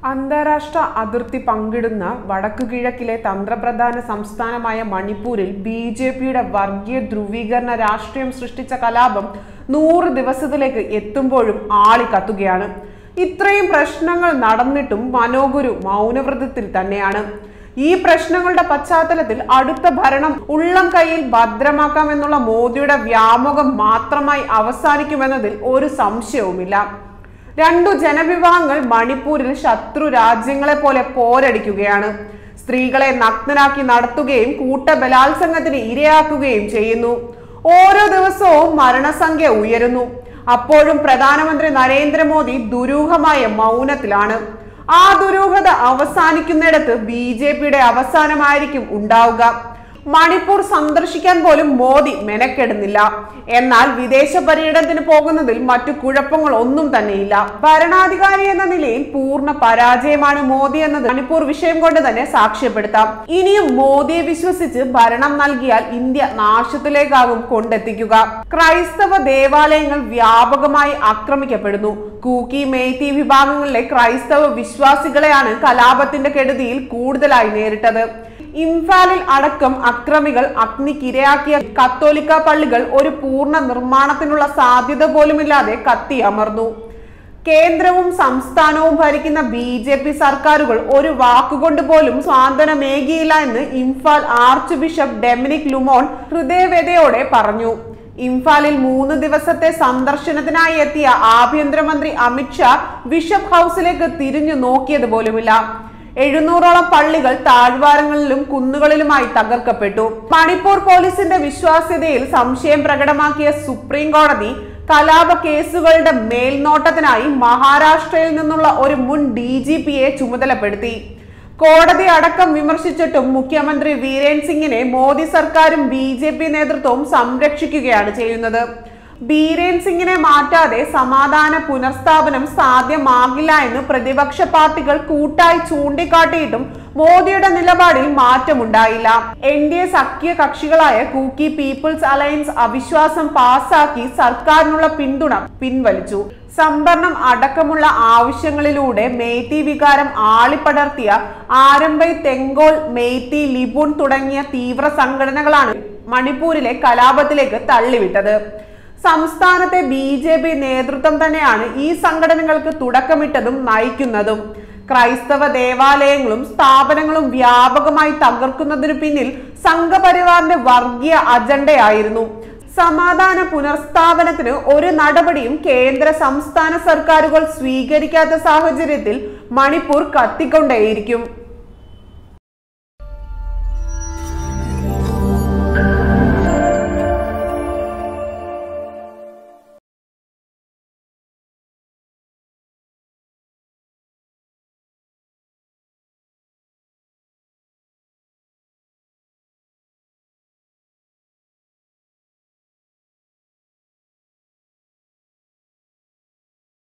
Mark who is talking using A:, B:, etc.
A: അന്താരാഷ്ട്ര അതിർത്തി പങ്കിടുന്ന വടക്കു കിഴക്കിലെ തന്ത്രപ്രധാന സംസ്ഥാനമായ മണിപ്പൂരിൽ ബി ജെ പിയുടെ വർഗീയ ധ്രുവീകരണ രാഷ്ട്രീയം സൃഷ്ടിച്ച കലാപം നൂറ് ദിവസത്തിലേക്ക് എത്തുമ്പോഴും ആളി കത്തുകയാണ് ഇത്രയും പ്രശ്നങ്ങൾ നടന്നിട്ടും മനോഗുരു മൗനവ്രതത്തിൽ തന്നെയാണ് ഈ പ്രശ്നങ്ങളുടെ പശ്ചാത്തലത്തിൽ അടുത്ത ഭരണം ഉള്ളം കയ്യിൽ ഭദ്രമാക്കാമെന്നുള്ള മോദിയുടെ വ്യാമോഹം മാത്രമായി അവസാനിക്കുമെന്നതിൽ ഒരു സംശയവുമില്ല രണ്ടു ജനവിഭാഗങ്ങൾ മണിപ്പൂരിൽ ശത്രു രാജ്യങ്ങളെ പോലെ പോരടിക്കുകയാണ് സ്ത്രീകളെ നഗ്നരാക്കി നടത്തുകയും കൂട്ടബലാത്സംഗത്തിന് ഇരയാക്കുകയും ചെയ്യുന്നു ഓരോ ദിവസവും മരണസംഖ്യ ഉയരുന്നു അപ്പോഴും പ്രധാനമന്ത്രി നരേന്ദ്രമോദി ദുരൂഹമായ മൗനത്തിലാണ് ആ ദുരൂഹത അവസാനിക്കുന്നിടത്ത് ബി ജെ പിയുടെ അവസാനമായിരിക്കും ഉണ്ടാവുക മണിപ്പൂർ സന്ദർശിക്കാൻ പോലും മോദി മെനക്കെടുന്നില്ല എന്നാൽ വിദേശ പര്യടനത്തിന് പോകുന്നതിൽ മറ്റു കുഴപ്പങ്ങൾ ഒന്നും തന്നെയില്ല ഭരണാധികാരി എന്ന നിലയിൽ പൂർണ്ണ പരാജയമാണ് മോദി എന്നത് മണിപ്പൂർ വിഷയം കൊണ്ട് തന്നെ സാക്ഷ്യപ്പെടുത്താം ഇനിയും മോദിയെ വിശ്വസിച്ച് ഭരണം നൽകിയാൽ ഇന്ത്യ നാശത്തിലേക്കാകും കൊണ്ടെത്തിക്കുക ക്രൈസ്തവ ദേവാലയങ്ങൾ വ്യാപകമായി ആക്രമിക്കപ്പെടുന്നു കൂക്കി മെയ്തി വിഭാഗങ്ങളിലെ ക്രൈസ്തവ വിശ്വാസികളെയാണ് കലാപത്തിന്റെ കെടുതിയിൽ കൂടുതലായി നേരിട്ടത് ഇംഫാലിൽ അടക്കം അക്രമികൾ അഗ്നിക്കിരയാക്കിയ കത്തോലിക്ക പള്ളികൾ ഒരു പൂർണ്ണ നിർമ്മാണത്തിനുള്ള സാധ്യത പോലുമില്ലാതെ കത്തിയമർന്നു കേന്ദ്രവും സംസ്ഥാനവും ഭരിക്കുന്ന ബി ജെ പി സർക്കാരുകൾ ഒരു വാക്കുകൊണ്ട് പോലും സ്വാതന്ത്ര്യമേകിയില്ല എന്ന് Imphal archbishop Dominic Lumon ഹൃദയവേദയോടെ പറഞ്ഞു ഇംഫാലിൽ മൂന്ന് ദിവസത്തെ സന്ദർശനത്തിനായി എത്തിയ ആഭ്യന്തരമന്ത്രി അമിത്ഷാ ബിഷപ്പ് ഹൗസിലേക്ക് തിരിഞ്ഞു നോക്കിയത് പോലുമില്ല എഴുന്നൂറോളം പള്ളികൾ താഴ്വാരങ്ങളിലും കുന്നുകളിലുമായി തകർക്കപ്പെട്ടു മണിപ്പൂർ പോലീസിന്റെ വിശ്വാസ്യതയിൽ സംശയം പ്രകടമാക്കിയ സുപ്രീം കോടതി കലാപ കേസുകളുടെ മേൽനോട്ടത്തിനായി മഹാരാഷ്ട്രയിൽ നിന്നുള്ള ഒരു മുൻ ഡി ജി പിയെ ചുമതലപ്പെടുത്തി കോടതി അടക്കം വിമർശിച്ചിട്ടും മുഖ്യമന്ത്രി വീരേൻ സിംഗിനെ മോദി സർക്കാരും ബി ജെ പി നേതൃത്വവും സംരക്ഷിക്കുകയാണ് ചെയ്യുന്നത് ബീരേൻ സിംഗിനെ മാറ്റാതെ സമാധാന പുനഃസ്ഥാപനം സാധ്യമാകില്ല എന്ന് പ്രതിപക്ഷ പാർട്ടികൾ കൂട്ടായി ചൂണ്ടിക്കാട്ടിയിട്ടും മോദിയുടെ നിലപാടിൽ മാറ്റമുണ്ടായില്ല എൻ ഡി എ സഖ്യ കക്ഷികളായ കൂക്കി പീപ്പിൾസ് അലയൻസ് അവിശ്വാസം പാസാക്കി സർക്കാരിനുള്ള പിന്തുണ പിൻവലിച്ചു സംഭരണം അടക്കമുള്ള ആവശ്യങ്ങളിലൂടെ മെയ്തി വികാരം ആളിപ്പടർത്തിയ ആരംഭൈ തെങ്കോൾ മെയ്തി ലിബുൺ തുടങ്ങിയ തീവ്ര സംഘടനകളാണ് മണിപ്പൂരിലെ കലാപത്തിലേക്ക് തള്ളിവിട്ടത് സംസ്ഥാനത്തെ ബി ജെ പി നേതൃത്വം തന്നെയാണ് ഈ സംഘടനകൾക്ക് തുടക്കമിട്ടതും നയിക്കുന്നതും ക്രൈസ്തവ ദേവാലയങ്ങളും സ്ഥാപനങ്ങളും വ്യാപകമായി തകർക്കുന്നതിനു പിന്നിൽ സംഘപരിവാറിന്റെ വർഗീയ അജണ്ടയായിരുന്നു സമാധാന പുനഃസ്ഥാപനത്തിന് ഒരു നടപടിയും കേന്ദ്ര സംസ്ഥാന സർക്കാരുകൾ സ്വീകരിക്കാത്ത സാഹചര്യത്തിൽ മണിപ്പൂർ കത്തിക്കൊണ്ടേയിരിക്കും